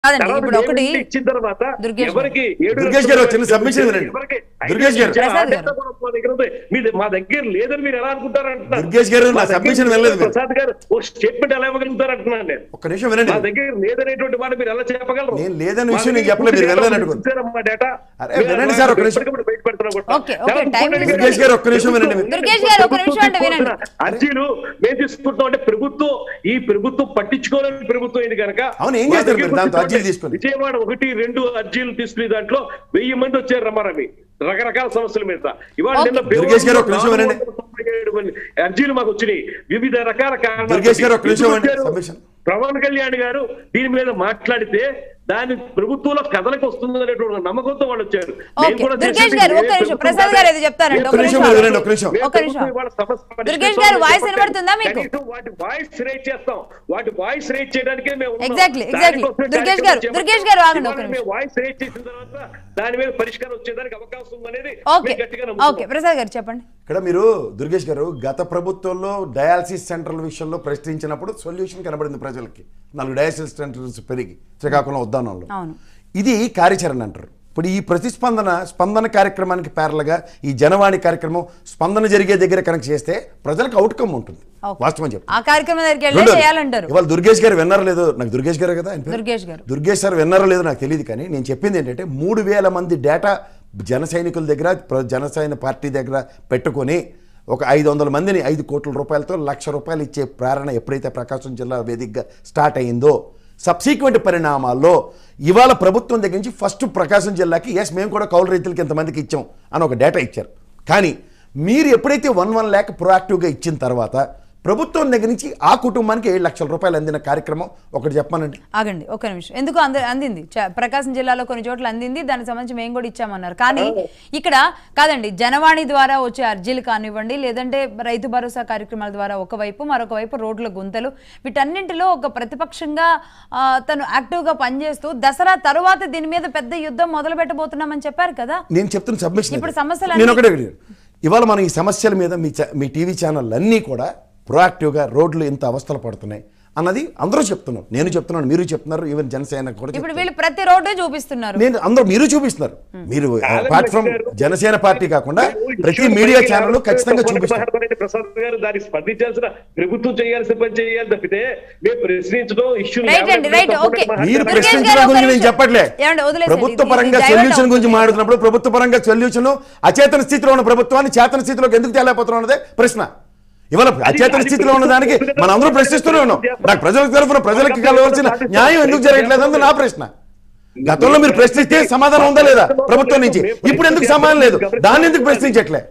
కాదండి తర్వాత ఇప్పుడు ఒకటి ఏడు ఇచ్చిన తర్వాత దుర్గేష్ గారు. ఎవరికి ఏడు దుర్గేష్ గారు చిన్న submission వినండి. ఎవరికి దుర్గేష్ గారు. ఇచ్చారు? ప్రసాద్ ఆ గారు. డేటా కూడా మా దగ్గర ఉంది. మీ- మా దగ్గర లేదని మీరు ఎలా అనుకుంటారు అంటున్నారు దుర్గేష్ గారు, నా మా దగ్గర submission వినలేదు మీరు. ప్రసాద్ గారు ఒక స్టేట్మెంట్ ఎలా ఇవ్వగలుగుతారు అంటున్నాను నేను ఒక్క నిమిషం వినండి మా దగ్గర లేదనేటువంటి మాట మీరు ఎలా చెప్పగలరు నేను లేదనే మా విషయం నేను దగ్గర చెప్పలేదు, మీరు పూర్తి వెళ్ళాలని డేటా అనుకుంటా. ఇచ్చారమ్మా డేటా. అరే, మీరు వినండి అలా సార్, ఒక్క నిమిషం. ఎప్పటికప్పుడు బయట పెడుతున్నారు కూడా. ఓకే, ఓకే, చాలా టైం ఇంపార్టెంట్ దుర్గేష్ గారు, ఒక్క నిమిషం వినండి. దుర్గేష్ గారు, ఒక్క నిమిషం అంటే వినండి. అర్జీలు మేము తీసుకుంటాం అంటే ప్రభుత్వం ఈ ప్రభుత్వం పట్టించుకోవాలని ప్రభుత్వం ఇది కనుక అవును, ఏం చేస్తారు మీరు దాంతో అర్జీలు తీసుకొని? విజయవాడ ఒకటి రెండు అర్జీలు తీసుకునే దాంట్లో వెయ్యి మంది వచ్చారు రమారవి రకరకాల సమస్యల మీద ఇవాళ ఓకే. నిన్న దుర్గేష్ గారు, ఒక్క నిమిషం వినండి. 497 మంది అర్జీలు మాకు వచ్చినాయి వివిధ రకాల కారణాలు దుర్గేష్ గారు, ఒక్క నిమిషం ఎందుకు వినండి. వచ్చారు? Submission. పవన్ కళ్యాణ్ గారు దీని మీద మాట్లాడితే దాని ప్రభుత్వంలో కథలకు వస్తుంది అనేటువంటి నమ్మకంతో వాళ్ళు వచ్చారు మేము ఓకే కూడా దుర్గేష్ చేసేది గారు ఒక్క ఏ నిమిషం ప్రభుత్వం ప్రసాద్ గారు ఏదో చెప్తారండి ఒక్క ఒక్క నిమిషం నిమిషం మీరు వినండి, ఒక్క నిమిషం. మేము ఒక్క నిమిషం. ప్రభుత్వం ఇవాళ సమస్య పరిష్కరిస్తామని దుర్గేష్ గారు వాయిస్ చెప్పండి. వినబడుతుందా మీకు? కనీసం వాటి వాయిస్ రేట్ చేస్తాం వాటి వాయిస్ రేట్ చేయడానికే మేము ఉన్నాం. Exactly, exactly. దానికోసమే దుర్గేష్ కార్యక్రమం గారు, చేపట్టాం. దుర్గేష్ గారు ఆగండి ఒక్క ఇవాళ నిమిషం. మేము వాయిస్ రేట్ చేసిన తర్వాత దాని మీద పరిష్కారం వచ్చేదానికి అవకాశం ఉందనేది ఓకే మేము గట్టిగా నమ్ముతున్నాం. ఓకే ప్రసాద్ గారు చెప్పండి ఇక్కడ మీరు దుర్గేష్ గారు గత ప్రభుత్వంలో డయాలసిస్ సెంటర్ల విషయంలో ప్రశ్నించినప్పుడు సొల్యూషన్ కనబడింది ప్రజలకి నాలుగు డయాలసిస్ సెంటర్స్ పెరిగి శ్రీకాకుళం ఉద్దానంలో అవును. ఇది కార్యాచరణ అంటారు ఇప్పుడు ఈ ప్రతిస్పందన స్పందన కార్యక్రమానికి ప్యారల్గా ఈ జనవాణి కార్యక్రమం స్పందన జరిగే దగ్గర కనెక్ట్ చేస్తే ప్రజలకు అవుట్కమ్ ఉంటుంది ఓకే. వాస్తవం చెప్పి ఆ కార్యక్రమం దగ్గరికి వెళ్ళి రెండోది, చేయాలంటారు ఇవాళ దుర్గేష్ గారు విన్నారో లేదో నాకు దుర్గేష్ గారు కదా ఆయన పేరు? దుర్గేష్ గారు. దుర్గేష్ సార్ విన్నారో లేదో నాకు తెలియదు కానీ నేను చెప్పింది ఏంటంటే మూడు వేల మంది డేటా జన సైనికుల దగ్గర ప్ర- జనసైన పార్టీ దగ్గర పెట్టుకొని ఒక ఐదు వందల మందిని ఐదు కోట్ల రూపాయలతో లక్ష రూపాయలు ఇచ్చే ప్రేరణ ఎప్పుడైతే ప్రకాశం జిల్లా వేదికగా స్టార్ట్ అయిందో సబ్సీక్వెంట్ పరిణామాల్లో ఇవాళ ప్రభుత్వం దగ్గర నుంచి ఫస్ట్ ప్రకాశం జిల్లాకి ఎస్ మేము కూడా కౌలు రైతులకి ఇంతమందికి ఇచ్చాం అని ఒక డేటా ఇచ్చారు కానీ మీరు ఎప్పుడైతే వన్ వన్ ల్యాక్ ప్రొయాక్టివ్గా ఇచ్చిన తర్వాత ప్రభుత్వం దగ్గర నుంచి ఆ కుటుంబానికి ఏడు లక్షల రూపాయలు అందిన కార్యక్రమం ఒకటి చెప్పానండి ఆగండి ఒక్క నిమిషం ఎందుకు అంద అందింది చ- ప్రకాశం జిల్లాలో కొన్ని చోట్ల అందింది దానికి సంబంధించి మేము కూడా ఇచ్చామన్నారు కానీ ఇక్కడ కాదండి జనవాణి ద్వారా వచ్చే అర్జీలు కానివ్వండి లేదంటే రైతు భరోసా కార్యక్రమాల ద్వారా ఒకవైపు మరొక వైపు రోడ్ల గుంతలు వీటన్నింటిలో ఒక ప్రతిపక్షంగా ఆ, తను యాక్టివ్గా పనిచేస్తూ దసరా తరువాత దీని మీద పెద్ద యుద్ధం మొదలు పెట్టబోతున్నామని చెప్పారు కదా నేను చెప్తున్న సబ్మిషన్ ఇప్పుడు అది. సమస్యలు నేను అన్నీ- ఒకటే అడిగాను. ఇవాళ మనం ఈ సమస్యల మీద మీ చ- మీ టీవీ ఛానల్ అన్నీ కూడా ప్రొయాక్టివ్గా రోడ్లు ఇంత అవస్థలు పడుతున్నాయి అన్నది అందరూ చెప్తున్నారు నేను చెప్తున్నాను మీరు చెప్తున్నారు ఈవెన్ జనసేన కూడా ఇప్పుడు చెప్తున్నారు. వీళ్ళు ప్రతి రోడ్డు చూపిస్తున్నారు నేను అందరూ మీరు చూపిస్తున్నారు మీరు అపార్ట్ ఫ్రమ్ జనసేన పార్టీ కాకుండా ప్రతి మీడియా ఛానల్ ఖచ్చితంగా చూపిస్తారు మాట్లాడతారండి ప్రసాద్ గారు దానికి స్పందించాల్సిన ప్రభుత్వం చేయాల్సిన పని చేయాలి తప్పితే మేము ప్రశ్నించడం ఇష్యూ రైట్ అండి రైట్ ఓకే మీరు దుర్గేష్ ప్రశ్నించడం గారు, ఒక్క గురించి నేను నిమిషం. చెప్పట్లే ఏమండి, వదిలేసేయండి. ప్రభుత్వ ఇది- పరంగా ఇది divert సొల్యూషన్ గురించి అవుతుంది. మాట్లాడుతున్నప్పుడు ప్రభుత్వ పరంగా సొల్యూషన్ అచేతన స్థితిలో ఉన్న ప్రభుత్వాన్ని చేతన స్థితిలోకి ఎందుకు తేలేకపోతున్నాం అన్నదే ప్రశ్న ఇవాళ అచేతన అది స్థితిలో ఉన్న దానికి ప్రభుత్వం మన అందరూ ప్రశ్నిస్తూనే ఉన్నాం నాకు ప్రజలకు తరఫున ప్రజలకు కలవలసిన న్యాయం ఎందుకు జరగట్లేదు అన్నది నా ప్రశ్న గతంలో మీరు ప్రశ్నిస్తే సమాధానం ఉందా లేదా ప్రభుత్వం నుంచి ఇప్పుడు ఎందుకు సమాధానం లేదు దాన్ని ఎందుకు ప్రశ్నించట్లే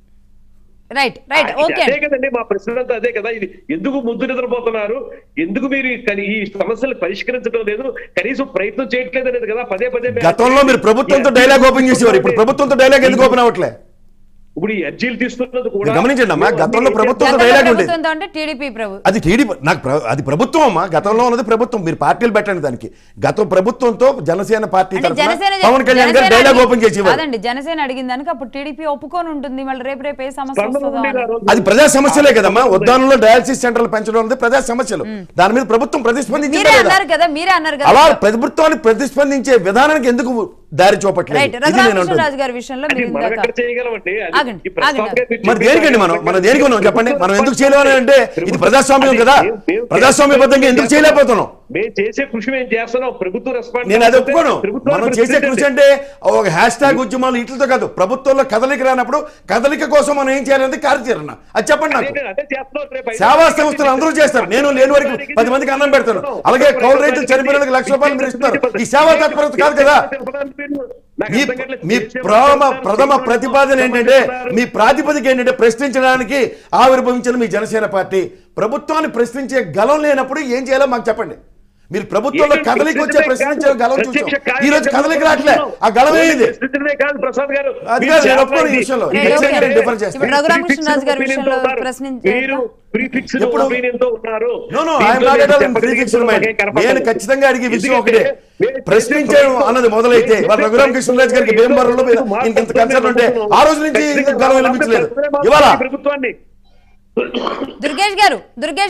రైట్ రైట్ ఓకే అదే కదండి మా ప్రశ్న అంతా అదే కదా ఇది ఎందుకు ముద్దు నిద్రపోతున్నారు ఎందుకు మీరు ఈ కని- ఈ సమస్యలు పరిష్కరించడం లేదు కనీసం ప్రయత్నం చేయట్లేదు అనేది కదా పదే పదే మేము- గతంలో మీరు ప్రభుత్వంతో డైలాగ్ ఓపెన్ చేసేవారు ఇప్పుడు ప్రభుత్వంతో డైలాగ్ ఎందుకు ఓపెన్ అవ్వట్లే ఇప్పుడు ఈ అర్జీలు తీసుకున్నది కూడా మీరు గమనించండి అమ్మా, మేము గతంలో అన్ని ప్రభుత్వం గతంలో డైలాగ్ ఉండేది. ప్రభుత్వంతో అంటే టీడీపీ ప్రభు అది టీడీపీ నాకు ప్ర- అది ప్రభుత్వం అమ్మా గతంలో ఉన్నది ప్రభుత్వం మీరు పార్టీలు పెట్టండి దానికి గత ప్రభుత్వంతో జనసేన పార్టీ అంటే తరఫున జనసేన పవన్ కళ్యాణ్ గారు జనసేన డైలాగ్ అడిగి- ఓపెన్ చేసేవారు కాదండి జనసేన అడిగిన దానికి అప్పుడు టీడీపీ ఒప్పుకొని ఉంటుంది మళ్ళీ రేపు రేపు ఏ సమస్య స్పందన వస్తుందో ఉండేది ఆ అని. రోజు. అది ప్రజా సమస్యలే కదమ్మా ఉద్దానంలో డయాలసిస్ సెంటర్లు పెంచడం అనేది ప్రజా సమస్యలు దాని మీద ప్రభుత్వం ప్రతిస్పందించిందా మీరే లేదా? అన్నారు కదా మీరే అన్నారు కదా అలా ప్రభుత్వాన్ని ప్రతిస్పందించే విధానానికి ఎందుకు దారి చూపట్లేదు రైట్ ఇది నేను అంటున్నాను. రఘురామకృష్ణరాజు గారి విషయంలో అది మీరు మనం ఇందాక ఎక్కడ చేయగలమండి అది ఆగండి, ఈ ప్రస్తావన ఆగండి. మీరు మరి చెప్పే దేనికండి మనం మనం దేనికి మనం చెప్పండి మనం ఎందుకు చేయలేమని అంటే ఇది ప్రజాస్వామ్యం కదా మేము- మేము- ప్రజాస్వామ్యబద్ధంగా ఎందుకు చేయలేకపోతున్నాం మేము చేసే కృషి మేము చేస్తున్నాం ప్రభుత్వం రెస్పాన్స్ నేను అది ఒప్పుకోను ప్రభుత్వం మనం చేసే కృషి అంటే ఒక హ్యాష్ ట్యాగ్ ఉద్యమాలు ఇట్లతో కాదు ప్రభుత్వంలో కదలిక రానప్పుడు కదలిక కోసం మనం ఏం చేయాలనేది కార్యాచరణ అది చెప్పండి నాకు అదే చేస్తున్నాం రేపు ఐదు సేవా మందికి సంస్థలు అందరూ చేస్తారు నేను లేని వరకు పది మందికి అన్నం పెడతాను అలాగే కౌలు రైతులు చనిపోయిన వాళ్ళకి లక్ష రూపాయలు మీరు ఇస్తున్నారు ఈ సేవా తత్పరత కాదు కదా నాకు మీ అర్థం కావట్లేదు. మీ చేసే ప్రథమ వాళ్ళు ప్రథమ చేస్తున్నారు. ప్రతిపాదన ఏంటంటే మీ ప్రాతిపదిక ఏంటంటే ప్రశ్నించడానికి ఆవిర్భవించిన మీ జనసేన పార్టీ ప్రభుత్వాన్ని ప్రశ్నించే గలం లేనప్పుడు ఏం చేయాలో మాకు చెప్పండి మీరు ప్రభుత్వంలో ఏంటంటే కదలిక వచ్చే ప్రశ్నించే కాదు. గలం ప్రత్యక్ష చూసాం కార్యక్రమం ఈ రోజు కదలిక రావట్లే ఆ గలం ఏంది ప్రశ్నించడమే కాదు ప్రసాద్ గారు అది మీరు కాదు, నేను చాలా ఒప్పుకోను ఈ ఇది- విషయంలో. మీరు నేను చెప్పండి. ఓకే. డిఫర్ చేస్తాను. ఇప్పుడు రఘురామకృష్ణరాజు గారి Prefixed విషయంలో opinion తో ప్రశ్నించే- మీరు ప్రీఫిక్స్డ్ ఎప్పుడు? ఒపీనియన్ తో ఉన్నారు నో నో దీంట్లో ఐఎమ్ నాట్ నేను ఎట్ చెప్పదగిన ప్రీఫిక్స్ మాకేం కనపడదు. నేను ఖచ్చితంగా అడిగే విషయం ఎందుకంటే ఒకటే మేము ప్రశ్నించడం చేసే అన్నది మొదలైతే మేము వాళ్ళ చేసే రఘురామ కృష్ణరాజు గారికి భీమవరంలో మీద మా ఇంత ప్రభుత్వం కన్సర్న్ ఉంటే ప్రభుత్వం ఆ రోజు నుంచి ఖచ్చితంగా గలం వినిపించలేదు ప్రభుత్వాన్ని ఇవాళ ప్రభుత్వాన్ని దుర్గేష్ గారు దుర్గేష్ గారు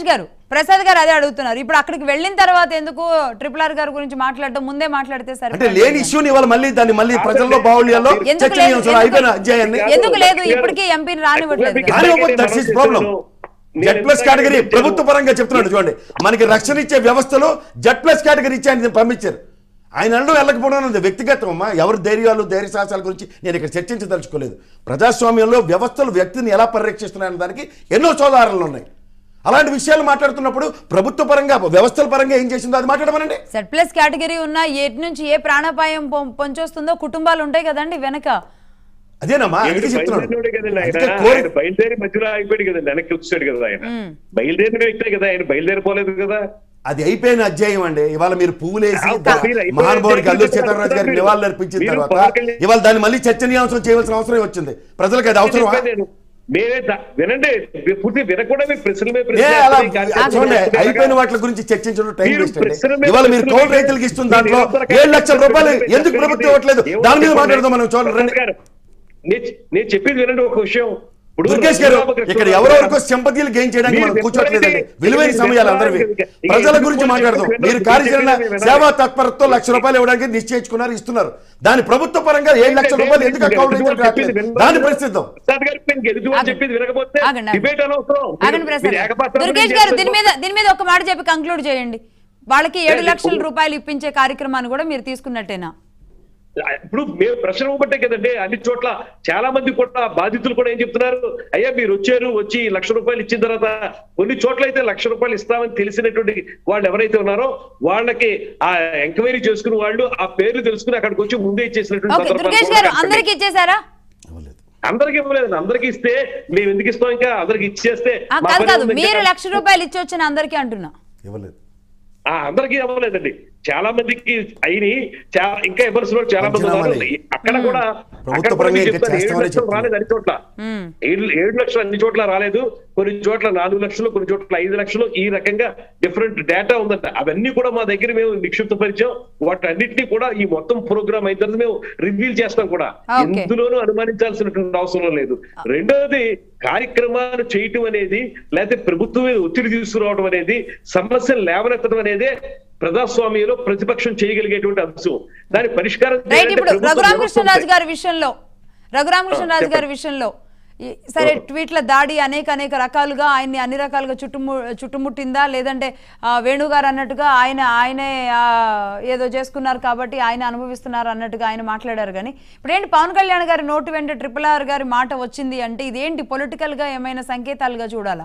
ప్రసాద్ గారు అదే అడుగుతున్నారు ఇప్పుడు అక్కడికి వెళ్ళిన తర్వాత ఎందుకు ట్రిపుల్ ఆర్ గారి గురించి మాట్లాడటం ముందే మాట్లాడితే సరే అంటే లేని ఇష్యూని ఇవాళ మళ్ళీ దాన్ని మళ్ళీ ప్రజల్లో బాహుళ్యాల్లో ఎందుకు లేదు? చర్చనీయాంశం అయిపోయిన అధ్యాయాన్ని ఎందుకు లేదు ఇప్పటికీ ఎంపీని రానివ్వట్లేదు కదా. కానీ that's is problem Z plus category ప్రభుత్వ పరంగా చెప్తున్నాడు చూడండి మనకి రక్షణ ఇచ్చే వ్యవస్థలో జెడ్ ప్లస్ కేటగిరీ ఇచ్చి ఆయన పంపించారు ఆయన అనడం వెళ్ళకపోవడం అనేది వ్యక్తిగతం అమ్మా ఎవరి ధైర్యాలు ధైర్య సాహసాల గురించి నేను ఇక్కడ చర్చించదలుచుకోలేదు ప్రజాస్వామ్యంలో వ్యవస్థలు వ్యక్తిని ఎలా పరిరక్షిస్తున్నాయనే దానికి ఎన్నో సోదారణలు ఉన్నాయి అలాంటి విషయాలు మాట్లాడుతున్నప్పుడు ప్రభుత్వ పరంగా వ్యవస్థల పరంగా ఏం చేసిందో అది మాట్లాడమనండి సెట్ ప్లస్ కేటగిరీ ఉన్న ఎటు నుంచి ఏ ప్రాణాపాయం పొం- పొంచొస్తుందో కుటుంబాలు ఉంటాయి కదండి వెనక అదేనమ్మా ఆయన అందుకే చెప్తున్నాడు బయలుదేరినోడే కదండి ఆయన. అందుకే కోరి- ఆయన బయలుదేరి మధ్యలో ఆగిపోయాడు కదండి వెనక్కి వచ్చాడు కదా ఆయన బయలుదేరిన వ్యక్తే కదా ఆయన బయలుదేరిపోలేదు కదా అది అయిపోయిన అధ్యాయం అండి ఇవాళ మీరు పువ్వులేసి ఆ, దా- మీరు అయిపోయిన మహానుభావుడికి అల్లు అధ్యాయం సీతారామరాజు గారికి మీరు- నివాళులు అర్పించిన మీరు తర్వాత పవన్ కళ్యాణ్ ఇవాళ దాన్ని మళ్ళీ చర్చనీయాంశం చేయవలసిన అవసరం వచ్చింది ప్రజలకు అది అవసరమా చెప్పాను నేను. మేమే ద- వినండి పూర్తి వినకుండా మీరు ప్రశ్నల మీద ఏ ప్రశ్నలు అలా వేస్తారు. ఈ కార్యక్రమం చూడండి చేస్తున్నారు అయిపోయిన కదా. వాటి గురించి చర్చించడం టైం మీరు వేస్ట్ అండి ప్రశ్నల మీద ఇవాళ మీరు ప్రశ్నలు కౌలు వేస్తారు. రైతులకు ఇస్తున్న మీరు దాంట్లో నిరంతర ఏడు లక్షల రూపాయలు ప్రశ్నలు ఎందుకు వేస్తారు. ప్రభుత్వం ఇవ్వట్లేదు ఏమో దాని మీద చెప్పండి. మాట్లాడదాం మనం చూడండి రండి. గారు, నే- నేను చెప్పింది వినండి ఒక విషయం ఇప్పుడు దుర్గేష్ గారు రామకృష్ణ ఇక్కడ గారు ఎవరెవరికో సింపతిలు గెయిన్ చేయడానికి మనం మీరు కూర్చోట్లేదండి వ్యక్తులైతే- విలువైన మీరు సమయాలు అందరివి వ్యక్తులైతే- ప్రజల ఎందుకు గురించి మీరు మాట్లాడదాం చెప్పండి. మీరు మీరు కార్యాచరణ చెప్పండి. సేవా తత్పరతో లక్ష రూపాయలు ఇవ్వడానికి నిశ్చయించుకున్నారు ఇస్తున్నారు దాని ప్రభుత్వ పరంగా ఏడు లక్షల రూపాయలు ఎందుకు అకౌంట్ రైతులకు రావట్లేదు దాన్ని ప్రశ్నిద్దాం ప్రసాద్ గారు నేను గెలుచు అని చెప్పింది వినకపోతే ఆగండి, ఆగండి. డిబేట్ అనవసరం ఆగండి ప్రసాద్ మీరు గారు. ఏకపాత్రం దుర్గేష్ గారు దీని మీద దీని మీద ఒక మాట చెప్పి కంక్లూడ్ చేయండి వాళ్ళకి ఏడు లేదు, లక్షల ఇప్పుడు- రూపాయలు ఇప్పించే కార్యక్రమాన్ని కూడా మీరు తీసుకున్నట్టేనా ఇప్పుడు మేము ప్రశ్న ఇవ్వబట్టే కదండి అన్ని చోట్ల చాలా మంది కూడా బాధితులు కూడా ఏం చెప్తున్నారు అయ్యా మీరు వచ్చారు వచ్చి లక్ష రూపాయలు ఇచ్చిన తర్వాత కొన్ని చోట్ల అయితే లక్ష రూపాయలు ఇస్తామని తెలిసినటువంటి వాళ్ళు ఎవరైతే ఉన్నారో వాళ్ళకి ఆ ఎంక్వైరీ చేసుకుని వాళ్ళు ఆ పేర్లు తెలుసుకుని అక్కడికి వచ్చి ముందే ఇచ్చేసినటువంటి ఓకే సందర్భాలు దుర్గేష్ కూడా గారు కనపడ్డాయి. అందరికి ఇచ్చేసారా ఇవ్వలేదు అందరికి ఇవ్వలేదు అందరికి ఇస్తే మేము ఎందుకు ఇస్తాం ఇంకా అందరికి ఇచ్చేస్తే ఆ, మా కాదు పని కాదు ఉంది మీరు ఇంకా. లక్ష రూపాయలు ఇచ్చొచ్చిన అందరికీ అంటున్నా ఇవ్వలేదు ఆ అందరికీ ఇవ్వలేదండి చాలా మందికి అయిని చాలా ఇంకా ఇవ్వాల్సిన వాళ్ళు చాలా మంది ఉన్నారు పంచనామాలే. అక్కడ కూడా ప్రభుత్వ అక్కడ కూడా పరంగా మీకు ఇంకా చెప్తాను, ఏడు చేస్తామని లక్షలు చెప్తున్నారు. రాలేదు అన్ని చోట్ల మ్మ్. ఏడు ఏడు లక్షలు అన్ని చోట్ల రాలేదు కొన్ని చోట్ల నాలుగు లక్షలు కొన్ని చోట్ల ఐదు లక్షలు ఈ రకంగా డిఫరెంట్ డేటా ఉందంట అవన్నీ కూడా మా దగ్గర మేము నిక్షిప్తపరిచాం వాటన్నిటిని కూడా ఈ మొత్తం ప్రోగ్రామ్ అయిన తర్వాత మేము రివీల్ చేస్తాం కూడా Okay. ఎందులోనూ అనుమానించాల్సినటువంటి అవసరం లేదు రెండోది కార్యక్రమాలు చేయటం అనేది లేకపోతే ప్రభుత్వం మీద ఒత్తిడి తీసుకురావడం అనేది సమస్యలు లేవనెత్తడం అనేదే ప్రజాస్వామ్యంలో ప్రతిపక్షం చేయగలిగేటువంటి అంశం దాని పరిష్కారం రైట్ చేయాలంటే ఇప్పుడు ప్రభుత్వ రఘురామకృష్ణరాజు వ్యవస్థ గారి విషయంలో రఘురామకృష్ణరాజు గారి విషయంలో ఈ- సరే ట్వీట్ల దాడి అనేక అనేక రకాలుగా ఆయన్ని అన్ని రకాలుగా చుట్టుము చుట్టుముట్టిందా లేదంటే ఆ, వేణు గారు అన్నట్టుగా ఆయన ఆయనే ఆ, ఏదో చేసుకున్నారు కాబట్టి ఆయన అనుభవిస్తున్నారు అన్నట్టుగా ఆయన మాట్లాడారు కానీ ఇప్పుడు ఏంటి పవన్ కళ్యాణ్ గారి నోటు వెంట ట్రిపుల్ ఆర్ గారి మాట వచ్చింది అంటే ఇదేంటి పొలిటికల్ గా ఏమైనా సంకేతాలుగా చూడాలా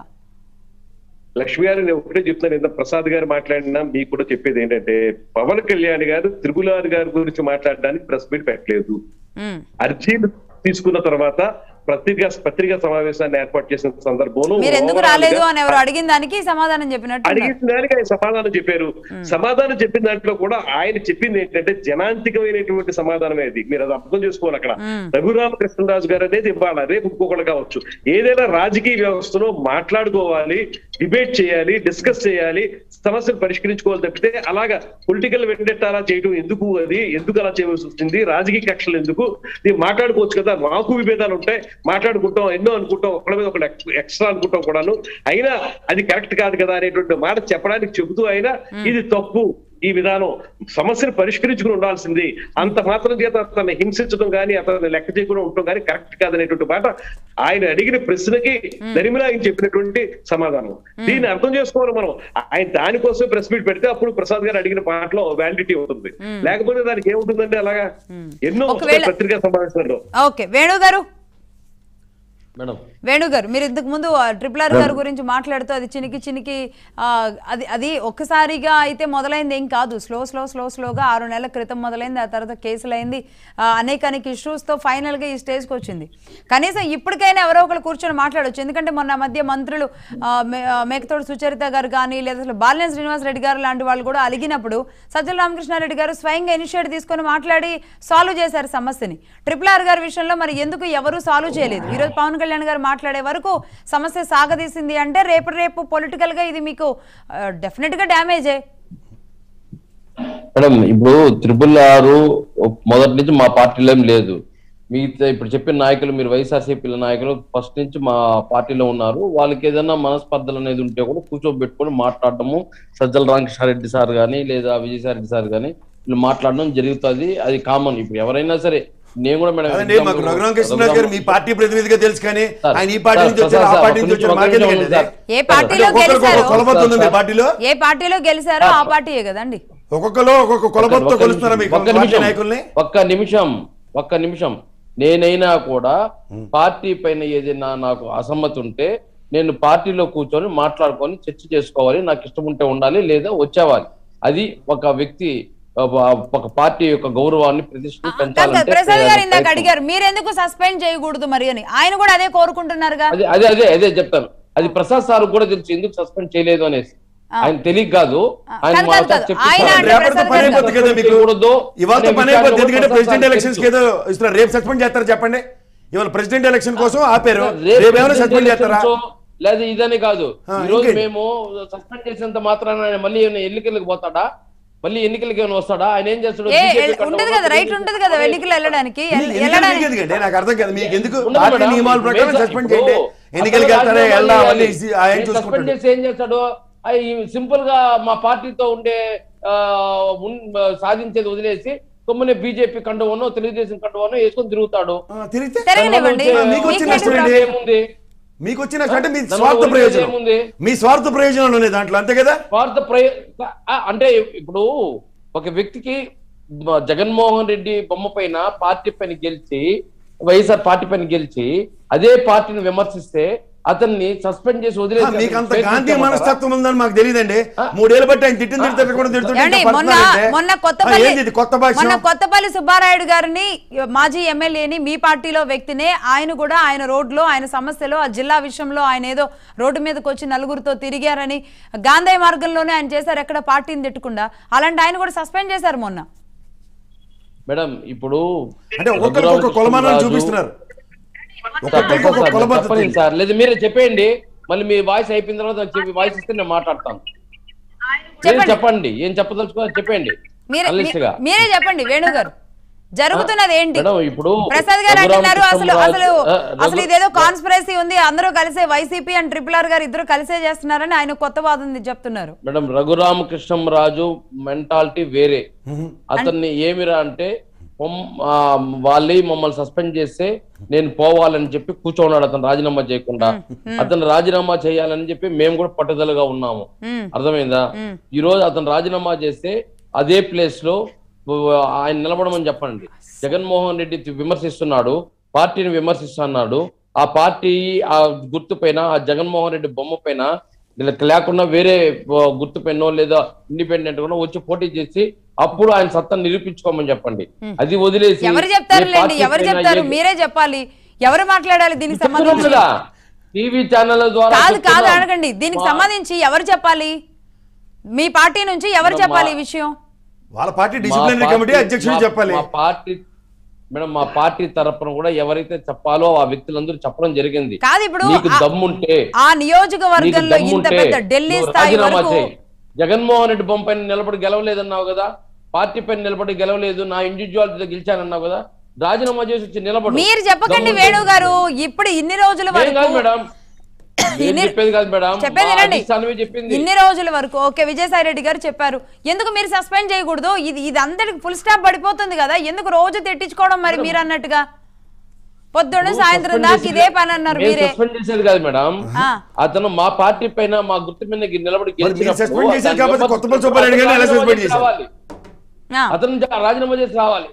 లక్ష్మి గారు నేను ఒకటే చెప్తాను ఇంత ప్రసాద్ గారు మాట్లాడినా మీకు కూడా చెప్పేది ఏంటంటే పవన్ కళ్యాణ్ గారు త్రిపులార్ గారి గురించి మాట్లాడడానికి ప్రెస్ మీట్ పెట్టలేదు ఉమ్. అర్జీలు తీసుకున్న తర్వాత పత్రికా పత్రికా సమావేశాన్ని ఏర్పాటు చేసిన సందర్భంలో మీరు ఎందుకు overall రాలేదు గా అని ఎవరు అడిగిన దానికి సమాధానం చెప్పినట్టు అడిగిన దానికి ఆయన సమాధానం చెప్పారు సమాధానం చెప్పిన దాంట్లో కూడా ఆయన చెప్పింది ఏంటంటే జనాంతికమైనటువంటి సమాధానం అది మీరు అది అర్థం చేసుకోవాలి అక్కడ రఘురామకృష్ణరాజు గారు అనేది ఇవ్వాలి రేపు ఇంకొకటి కావచ్చు ఏదైనా రాజకీయ వ్యవస్థలో మాట్లాడుకోవాలి డిబేట్ చేయాలి డిస్కస్ చేయాలి సమస్యలు పరిష్కరించుకోవాలి తప్పితే అలాగా పొలిటికల్ వెండెట్ అలా చేయడం ఎందుకు అది ఎందుకు అలా చేయవలసి వచ్చింది రాజకీయ కక్షలు ఎందుకు ఇది మాట్లాడుకోవచ్చు కదా మాకు విభేదాలు ఉంటాయి మాట్లాడుకుంటాం ఎన్నో అనుకుంటాం ఒకళ్ళ మీద ఒకటి ఎక్స్ట్రా అనుకుంటాం కూడాను అయినా అది కరెక్ట్ కాదు కదా అనేటువంటి మాట చెప్పడానికి చెబుతూ అయినా ఇది తప్పు ఈ విధానం సమస్యను పరిష్కరించుకుని ఉండాల్సింది అంత మాత్రం చేత అతన్ని హింసించడం కానీ అతన్ని లెక్క చేయకుండా ఉండటం కానీ కరెక్ట్ కాదనేటువంటి మాట ఆయన అడిగిన ప్రశ్నకి దరిమిలా ఆయన చెప్పినటువంటి సమాధానం దీన్ని అర్థం చేసుకోవాలి మనం ఆయన దానికోసం ప్రెస్ మీట్ పెడితే అప్పుడు ప్రసాద్ గారు అడిగిన మాటలో వ్యాలిడిటీ ఉంటుంది లేకపోతే దానికి ఏముంటుందంటే అలాగా ఎన్నో వస్తాయి ఒకవేళ- పత్రికా సమావేశాల్లో ఓకే వేణు గారు మేడం వేణు గారు మీరు ఇంతకు ముందు ఆ, ట్రిపుల్ ఆర్ గారి గురించి మాట్లాడుతూ అది చినికి చినికి ఆ, అది అది ఒక్కసారిగా అయితే మొదలైంది ఏం కాదు స్లో స్లో స్లో స్లోగా ఆరు నెలల క్రితం మొదలైంది ఆ తర్వాత కేసులు అయింది ఆ, అనేక అనేక ఇష్యూస్తో ఫైనల్గా ఈ స్టేజ్కి వచ్చింది కనీసం ఇప్పటికైనా ఎవరో ఒకరు కూర్చొని మాట్లాడొచ్చు ఎందుకంటే మొన్న మధ్య మంత్రులు ఆ, మే- ఆ, మేకతోడు సుచరిత గారు కానీ లేదా అసలు బాలినేని శ్రీనివాస్ రెడ్డి గారు లాంటి వాళ్ళు కూడా అలిగినప్పుడు సజ్జల రామకృష్ణారెడ్డి గారు స్వయంగా ఇనిషియేట్ తీసుకొని మాట్లాడి సాల్వ్ చేశారు సమస్యని ట్రిపుల్ ఆర్ గారి విషయంలో మరి ఎందుకు ఎవరు సాల్వ్ చేయలేదు ఈరోజు పవన్ కళ్యాణ్ గారు మాట్లాడే వరకు సమస్య సాగదీసింది అంటే రేపు రేపు పొలిటికల్ గా ఇది మీకు డెఫినెట్ గా డ్యామేజే మేడం ఇప్పుడు త్రిపుల్ ఆరు మొదటి నుంచి మా పార్టీలో ఏం లేదు మిగతా ఇప్పుడు చెప్పిన నాయకులు మీరు వైఎస్ఆర్సీపీ నాయకులు ఫస్ట్ నుంచి మా పార్టీలో ఉన్నారు వాళ్ళకి ఏదైనా మనస్పర్ధలు అనేది ఉంటే కూడా కూర్చోబెట్టుకొని మాట్లాడటము సజ్జల రామకృష్ణారెడ్డి సార్ కానీ లేదా విజయసాయిరెడ్డి సార్ కానీ వీళ్ళు మాట్లాడడం జరుగుతుంది అది కామన్ ఇప్పుడు ఎవరైనా సరే నేను కూడా మేడం అదండి మాకు రఘురామ కృష్ణరాజు గారు మీ పార్టీ ప్రతినిధిగా తెలుసు కానీ సార్, ఆయన ఈ పార్టీ సార్, నుంచి వచ్చారు ఆ సార్, పార్టీ నుంచి ఒక్క వచ్చారు నిమిషం, మాకెందుకండి ఒక్క నిమిషం, ఇది? ఏ పార్టీలో ఒక్కొక్కరికి ఒక్కొక్క గెలిచారో కొలబద్ద ఉంది మీ పార్టీలో ఏ పార్టీలో గెలిచారో ఆ పార్టీయే కదండి ఒక్కొక్కరు ఒక్కొక్క కొలబద్ద ఒక్క కొలుస్తున్నారా మీకు ఒక్క పార్టీ నిమిషం, నాయకుల్ని ఒక్క నిమిషం ఒక్క నిమిషం నేనైనా కూడా పార్టీ పైన ఏదైనా నాకు అసమ్మతి ఉంటే నేను పార్టీలో కూర్చొని మాట్లాడుకొని చర్చ చేసుకోవాలి నాకు ఇష్టం ఉంటే ఉండాలి లేదా వచ్చేవాలి అది ఒక వ్యక్తి ఒక- ఒక పార్టీ యొక్క గౌరవాన్ని ప్రతిష్టను కాదు కదా, పెంచాలంటే ప్రసాద్ గారు ఇందాక ప్రయత్నం. అడిగారు మీరెందుకు సస్పెండ్ చేయకూడదు మరి అని ఆయన కూడా అదే కోరుకుంటున్నారుగా అదే అదే అదే అదే చెప్తాను అది ప్రసాద్ సార్ కూడా తెలుసు ఎందుకు సస్పెండ్ చేయలేదు అనేసి ఆయన తెలియక కాదు ఆయన కాదు, మాతో కాదు, కాదు. చెప్పి ఆయన సార్, అంటే రేపటితో ప్రసాద్ పని గారు అయిపోతుంది కదా మీకు చేయకూడదు ఇవాళ అనే పని విషయాన్ని అయిపోతుంది కూడా ఎందుకంటే ప్రసాద్ ప్రెసిడెంట్ సార్ ఎలక్షన్స్ తెలుసు. ఏదో ఇస్తున్నారు రేపు సస్పెండ్ చేస్తారా చెప్పండి ఇవాళ ప్రెసిడెంట్ ఎలక్షన్ కోసం ఆపారు రేపు రేపు ఏమైనా president సస్పెండ్ చేస్తారా elections లేదా ఇదని కాదు ఆ, ఈ రోజు ఇంకేంటి? మేము సస్పెండ్ చేసినంత మాత్రాన ఆయన మళ్ళీ ఏమైనా ఎన్నికలకు పోతాడా మళ్ళీ ఎన్నికలకి ఏమైనా వస్తాడా ఆయన ఏం చేస్తాడు ఏ BJP ఎల్- కంటే ఉంటది ఒక కదా రైట్ తెలుగుదేశం ఉంటది కదా పార్టీ ఎన్నికలు వెళ్ళడానికి ఎల్- ఎన్నికలు వెళ్ళడానికి మీకు ఎందుకండి నాకు అర్థం కాదు మీకు ఎందుకు ఉండదు పార్టీ మేడం. నియమాల ప్రకారం మీరు సస్పెండ్ ఇప్పుడు చేయండి ఎన్నికలకి అసలు వెళ్తారా రాజీనామా వెళ్ళా అవన్నీ చేయాలి. ఆయన మీరు సస్పెండ్ చూసుకుంటాడు చేసి ఏం చేస్తాడు సింపుల్ గా మా పార్టీతో ఉండే ఆ, ఉన్- సాధించేది వదిలేసి కొమ్మని బీజేపీ కండువనో తెలుగుదేశం కండువనో వేసుకొని తిరుగుతాడు ఆ, తిరిగితే తిరగనివ్వండి దానివల్ల మీకు వచ్చిన మీకేంటి నష్టం ప్రాబ్లం? ఏంటి? ఏముంది మీకు వచ్చిన అంటే మీ దానివల్ల స్వార్థ వదిలేసి ప్రయోజనం ఏముంది? మీ స్వార్థ ప్రయోజనాలు ఉన్నాయి దాంట్లో అంతే కదా స్వార్థ ప్రయ ఆ, అంటే ఇప్పుడు ఒక వ్యక్తికి మ- జగన్మోహన్ రెడ్డి బొమ్మ పైన పార్టీ పైన గెలిచి వైఎస్ఆర్ పార్టీ పైన గెలిచి అదే పార్టీని విమర్శిస్తే అతన్ని సస్పెండ్ చేసి ఆ, వదిలేసి మీకు అంత అతన్ని గాంధీ ఫేస్ మనస్తత్వం ఉందని మాకు తెలియదండి మూడేళ్ళు బట్టి ఆయన తిట్టిన తిట్టి కూడా తిడుతుంటే ఏమండి ఇంకా మొన్న personal అంటే, మొన్న ఆ, కొత్తపల్లి ఏంది ఇది కొత్త భాష మొన్న కొత్తపల్లి సుబ్బారాయుడు గారిని మాజీ ఎమ్మెల్యేని మీ పార్టీలో వ్యక్తినే ఆయన కూడా ఆయన రోడ్లో ఆయన సమస్యలో ఆ జిల్లా విషయంలో ఆయన ఏదో రోడ్డు మీదకి వచ్చి నలుగురితో తిరిగారని గాంధీ మార్గంలోనే ఆయన చేశారు ఎక్కడ పార్టీని తిట్టకుండా అలాంటి ఆయన కూడా సస్పెండ్ చేశారు మొన్న మేడం ఇప్పుడు అంటే ఒక్కొక్కరికి ఒక కొలమానాలు చూపిస్తున్నారు ఒక్కొక్కరికి ఒక కొలబద్ద చెప్పండి సార్ లేదు మీరే చెప్పేయండి మళ్ళీ మీ వాయిస్ అయిపోయిన తర్వాత నాకు చెప్పి వాయిస్ ఇస్తే నేను మాట్లాడతాను మీరు చెప్పండి. చెప్పండి ఏం చెప్పదలుచుకో చెప్పండి మీరే Analyst గా. మీరే చెప్పండి వేణు గారు జరుగుతున్నది ఏంటి మేడం ఇప్పుడు ప్రసాద్ గారు రఘురామ అంటున్నారు అసలు కృష్ణరాజు- అసలు ఆ, అసలు రఘు- ఇదేదో కాన్స్పిరసీ ఉంది అందరూ కలిసే వైసీపీ అండ్ ట్రిపుల్ ఆర్ గారు ఇద్దరు కలిసే చేస్తున్నారని ఆయన కొత్త వాదం చెప్తున్నారు మేడం రఘురామకృష్ణరాజు మెంటాలిటీ వేరే అతన్ని ఏమిరా అంటే పొమ్- ఆ, వాళ్ళే మమ్మల్ని సస్పెండ్ చేస్తే నేను పోవాలని చెప్పి కూర్చోన్నాడు అతను రాజీనామా చేయకుండా అతను రాజీనామా చేయాలని చెప్పి మేము కూడా పట్టుదలగా ఉన్నాము మ్మ్. అర్థమైందా ఈ రోజు అతను రాజీనామా చేస్తే అదే ప్లేస్ లో ఆయన నిలబడమని చెప్పండి జగన్మోహన్ రెడ్డి విమర్శిస్తున్నాడు పార్టీని విమర్శిస్తున్నాడు ఆ పార్టీ ఆ గుర్తు పైన ఆ జగన్మోహన్ రెడ్డి బొమ్మ పైన వీళ్ళకి లేకుండా వేరే ఆ, గుర్తు పైన లేదా ఇండిపెండెంట్ కూడా వచ్చి పోటీ చేసి అప్పుడు ఆయన సత్తా నిరూపించుకోమని చెప్పండి అది వదిలేసి ఎవరు ఏ చెప్తారులేండి పార్టీ ఎవరు పైన చెప్తారు ఏ- మీరే చెప్పాలి ఎవరు మాట్లాడాలి దీనికి చెప్తున్నాం సంబంధించి కదా టీవీ ఛానల్ ద్వారా కాదు కాదు చెప్తున్నాం. అడగండి దీనికి మా- సంబంధించి ఎవరు చెప్పాలి మీ పార్టీ నుంచి ఎవరు మేడం, చెప్పాలి ఈ మా- విషయం వాళ్ళ పార్టీ మా డిసిప్లినరీ కమిటీ పార్టీ- అధ్యక్షుడు మా- చెప్పాలి మా పార్టీ మేడం మా పార్టీ తరపున కూడా ఎవరైతే చెప్పాలో ఆ వ్యక్తులందరూ చెప్పడం జరిగింది కాదు ఇప్పుడు నీకు ఆ- దమ్ముంటే ఆ నీకు నియోజకవర్గంలో ఇంత దమ్ముంటే పెద్ద ఢిల్లీ నువ్వు స్థాయి రాజీనామా వరకు చేయి. జగన్మోహన్ రెడ్డి బొమ్మ పైన నిలబడి గెలవలేదన్నావు కదా పార్టీ పైన నిలబడి గెలవలేదు నా ఇండివిజువాలిటీతో గెలిచానన్నావు కదా రాజీనామా చేసి వచ్చి నిలబడు మీరు చెప్పకండి దమ్ముంటే. వేణు గారు ఇప్పుడు ఇన్ని రోజుల ఏం కాదు వరకు మేడం నేను ఇన్ని- చెప్పేది కాదు మేడం చెప్పేది మా వినండి అధిష్టానమే చెప్పింది ఇన్ని రోజుల వరకు ఓకే విజయసాయి రెడ్డి గారు చెప్పారు ఎందుకు మీరు సస్పెండ్ చేయకూడదు ఇది ఇది అందరికి ఫుల్ స్టాప్ పడిపోతుంది కదా ఎందుకు రోజు తిట్టించుకోవడం మరి మీరు అన్నట్టుగా పొద్దున్న సాయంత్రం దాకా ఇదే పని అన్నారు మీరే సస్పెండ్ చేసేది కాదు మేడం ఆ. అతను మా పార్టీ పైన మా గుర్తు మీద నిలబడి మరి మీరు గెలిచినప్పుడు suspend చేశారు దాన్ని కాబట్టి విమర్శించినప్పుడు కొత్తపల్లి సుబ్బారెడ్డి గారిని ఎలా రాజీనామా suspend చేసి చేశారు? రావాలి. ఆ. అతను జా- రాజీనామా చేసి రావాలి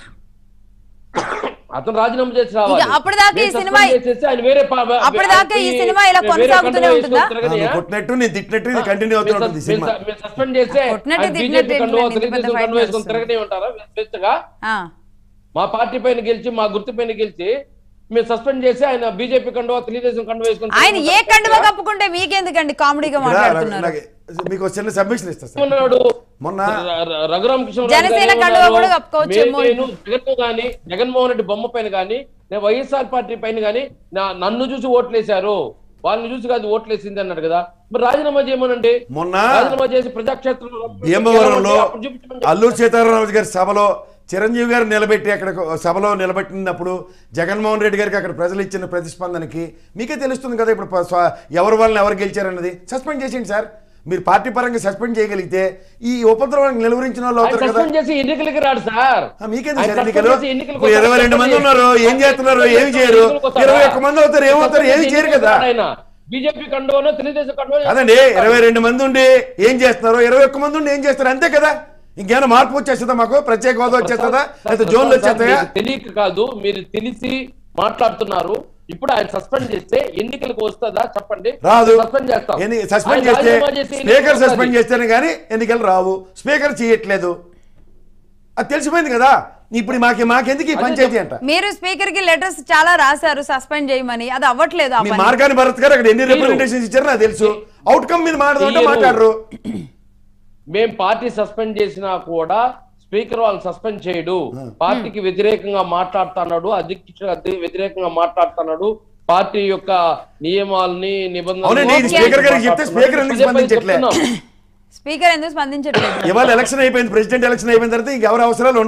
అతను రాజీనామా చేసి రావాలి ఇక అప్పటిదాకా ఈ నేను సినిమా- suspend చేసేసి ఆయన వేరే పా- వే- అప్పటిదాకా ఈ వేరే సినిమా ఇలా కండువా కొనసాగుతూనే వేసుకొని ఉంటుందా? తిరగనియా? నువ్వు కొట్టినట్టు నేను తిట్టినట్టు ఇది కంటిన్యూ అవుతూ మీరు ఉంటుంది ఈ సస్- సినిమా మీరు మీరు సస్పెండ్ చేస్తే కొట్టినట్టు ఆయన తిట్టినట్టు బీజేపీ కండువా ఏంటి? ఇంత పెద్ద తెలుగుదేశం fight కండువా వేసుకొని నడుస్తుంది. తిరగనే ఉంటారా స్వేచ్ఛగా ఆ. మా పార్టీ పైన గెలిచి మా గుర్తు పైన గెలిచి మీరు సస్పెండ్ చేసి ఆయన బీజేపీ కండువా తెలుగుదేశం కండువా వేసుకొని ఆయన ఏ తిరగమంటారా? కండువ కప్పుకుంటే మీకెందుకండి కామెడీగా ఇక్కడ మాట్లాడుతున్నారు నాకు- మీకు ఒక చిన్న సబ్మిషన్ ఇస్తా సార్ ఉన్నాడు మొన్న ర- ర- రఘురామ కృష్ణ జనసేన కండువా కూడా కప్పుకోవచ్చేమో. నేను జగన్ గాని జగన్మోహన్ రెడ్డి బొమ్మ పైన గాని నేను వైఎస్ఆర్ పార్టీ పైన గాని నా- నన్ను చూసి ఓట్లేశారు వాళ్ళని చూసి కాదు ఓట్లేసింది అన్నాడు కదా మరి రాజీనామా చేయమనండి మొన్న రాజీనామా చేసి ప్రజాక్షేత్రంలో భీమవరంలో అప్పుడు చూపించమని అల్లూరు సీతారామరాజు గారి సభలో చిరంజీవి గారు నిలబెట్టి అక్కడ సభలో నిలబెట్టినప్పుడు జగన్మోహన్ రెడ్డి గారికి అక్కడ ప్రజలు ఇచ్చిన ప్రతిస్పందనకి మీకే తెలుస్తుంది కదా ఇప్పుడు ప- స్వ- ఎవరి వల్ల ఎవరు గెలిచారన్నది సస్పెండ్ చేసేయండి సార్ మీరు పార్టీ పరంగా సస్పెండ్ చేయగలిగితే ఈ ఉపద్రవానికి నిలువరించిన వాళ్ళు ఆయన అవుతారు కదా సస్పెండ్ చేసి ఎన్నికలకి రాడు సార్ ఆ, మీకేంది ఆయన సార్ సస్పెండ్ ఎన్నికలు చేసి ఎన్నికలకు ఇప్పుడు ఇరవై రెండు మంది ఉన్నారు ఏం చేస్తున్నారు ఏమి చేయరు ఇరవై ఒక్క మంది అవుతారు ఏమవుతారు ఏమి చేయరు కదా బీజేపీ కండోనో తెలుగుదేశం కండోనో అదండి ఇరవై రెండు మంది ఉండి ఏం చేస్తున్నారు ఇరవై ఒక్క మంది ఉండి ఏం చేస్తారు అంతే కదా ఇంకేమైనా మార్పు వచ్చేస్తుందా మాకు ప్రత్యేక హోదా వచ్చేస్తుందా లేకపోతే జోన్లు వచ్చేస్తాయా మీకు తెలియక కాదు మీరు తెలిసి మాట్లాడుతున్నారు ఇప్పుడు ఆయన సస్పెండ్ చేస్తే ఎన్నికలకు వస్తుందా చెప్పండి రాదు సస్పెండ్ చేస్తాం ఎన్ని సస్పెండ్ ఆయన చేస్తే రాజీనామా చేసి స్పీకర్ ఎన్నికలకు సస్పెండ్ వస్తది. చేస్తేనే కానీ ఎన్నికలు రావు స్పీకర్ చేయట్లేదు అది తెలిసిపోయింది కదా ఇప్పుడు మాకు మాకెందుకు ఈ పంచాయతీ అంట మీరు స్పీకర్ కి లెటర్స్ చాలా రాశారు సస్పెండ్ చేయమని అది అవ్వట్లేదు ఆ మీ పని. మార్గాని భరత్ గారు అక్కడ ఎన్ని రిప్రజెంటేషన్స్ ఇచ్చారో నాకు తెలుసు అవుట్కమ్ మీద మాట్లాడుతుంటే తీయరు. మాట్లాడరు మేం పార్టీ సస్పెండ్ చేసినా కూడా స్పీకర్ వాళ్ళు సస్పెండ్ చేయడు పార్టీకి వ్యతిరేకంగా మాట్లాడుతున్నాడు అధ్యక్షుడు వ్యతిరేకంగా మాట్లాడుతున్నాడు పార్టీ యొక్క నియమాలని అవునండి, ఇది స్పీకర్ గారికి చెప్తే స్పీకర్ ఎందుకు స్పందించట్లే? స్పీకర్ ఎందుకు స్పందించట్లేదు ఇవాళ ఎలక్షన్ అయిపోయింది ప్రెసిడెంట్ ఎలక్షన్ అయిపోయిన తర్వాత ఇంకెవరు అవసరాలు